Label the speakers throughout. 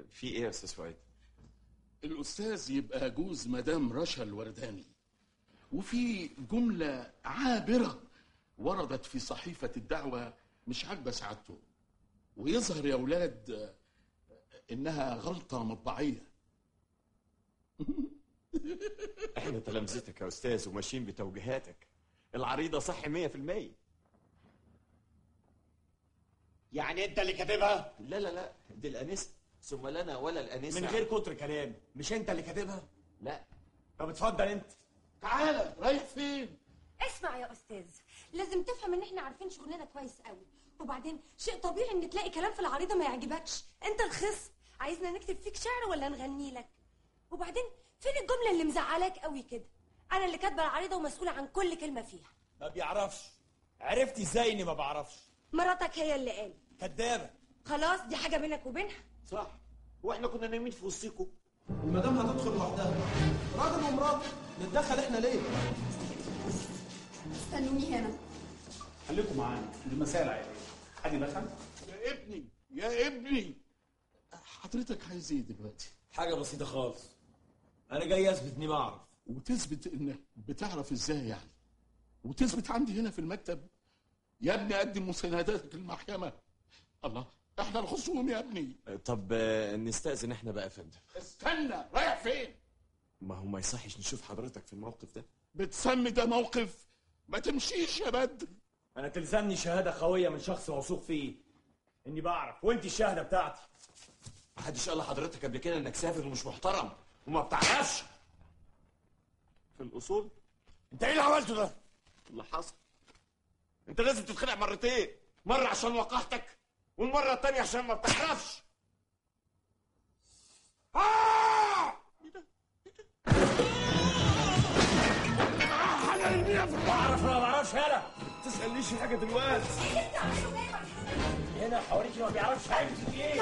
Speaker 1: في ايه يا استاذ فؤاد
Speaker 2: الأستاذ يبقى جوز مدام رشا الورداني وفي جملة عابرة وردت في صحيفة الدعوة مش عاجبة سعادته ويظهر يا ولاد آه، إنها غلطة مطبعية
Speaker 1: احنا تلامذتك يا استاذ وماشيين بتوجيهاتك العريضه صح 100%
Speaker 3: يعني انت اللي كاتبها
Speaker 1: لا لا لا دي الانسه ثم لنا ولا الانسه
Speaker 3: من غير كتر كلام مش انت اللي كاتبها
Speaker 1: لا
Speaker 3: طب اتفضل انت
Speaker 2: تعالى رايح فين
Speaker 4: اسمع يا استاذ لازم تفهم ان احنا عارفين شغلنا كويس قوي وبعدين شيء طبيعي ان تلاقي كلام في العريضه ما يعجبكش انت الخصم عايزنا نكتب فيك شعر ولا نغني لك وبعدين فين الجمله اللي مزعلاك قوي كده انا اللي كاتبه العريضه ومسؤوله عن كل كلمه فيها
Speaker 3: ما بيعرفش عرفتي ازاي اني ما بعرفش
Speaker 4: مراتك هي اللي قالت
Speaker 3: كدابه
Speaker 4: خلاص دي حاجه بينك وبينها
Speaker 1: صح واحنا كنا نايمين في وسطيكم
Speaker 5: المدام هتدخل لوحدها راجل ومراته نتدخل احنا ليه؟
Speaker 6: استنوني هنا
Speaker 7: خليكم معانا دي مسائل عائليه حد دخل
Speaker 2: يا ابني يا ابني حضرتك عايز ايه دلوقتي
Speaker 3: حاجه بسيطه خالص انا جاي اثبت اني بعرف
Speaker 2: وتثبت انك بتعرف ازاي يعني وتثبت عندي هنا في المكتب يا ابني قدم مسانداتك للمحكمة الله احنا الخصوم يا ابني
Speaker 1: طب آه، نستأذن احنا بقى يا فندم
Speaker 2: استنى رايح فين
Speaker 1: ما هو ما يصحش نشوف حضرتك في الموقف ده
Speaker 2: بتسمي ده موقف ما تمشيش يا بدر
Speaker 3: انا تلزمني شهاده قويه من شخص موثوق فيه اني بعرف وانت الشهاده بتاعتي
Speaker 1: محدش قال لحضرتك قبل كده انك سافر ومش محترم وما بتعرفش في الاصول
Speaker 3: انت ايه اللي عملته ده
Speaker 1: اللي حصل انت لازم تتخدع مرتين مره عشان وقحتك والمره التانية عشان ما بتعرفش آه!
Speaker 3: بعرف ولا ما بعرفش انا تسالنيش في حاجه دلوقتي هنا حواليك ما بيعرفش حاجه في ايه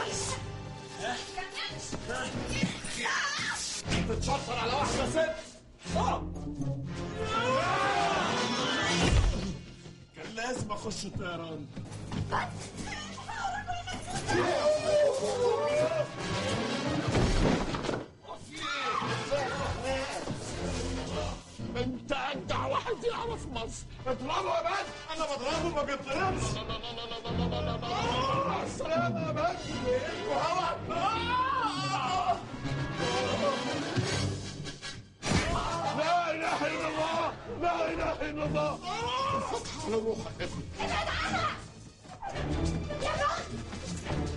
Speaker 2: تتشطر على واحدة ست كان لازم اخش الطيران انت اجدع واحد يعرف مصر
Speaker 1: اضربه يا بنت انا بضربه ما بيتضربش
Speaker 2: لا لا لا لا لا لا لا لا لا مع السلامة يا بدر لا اله الا الله لا اله الا الله الفتح على روحك يا ابني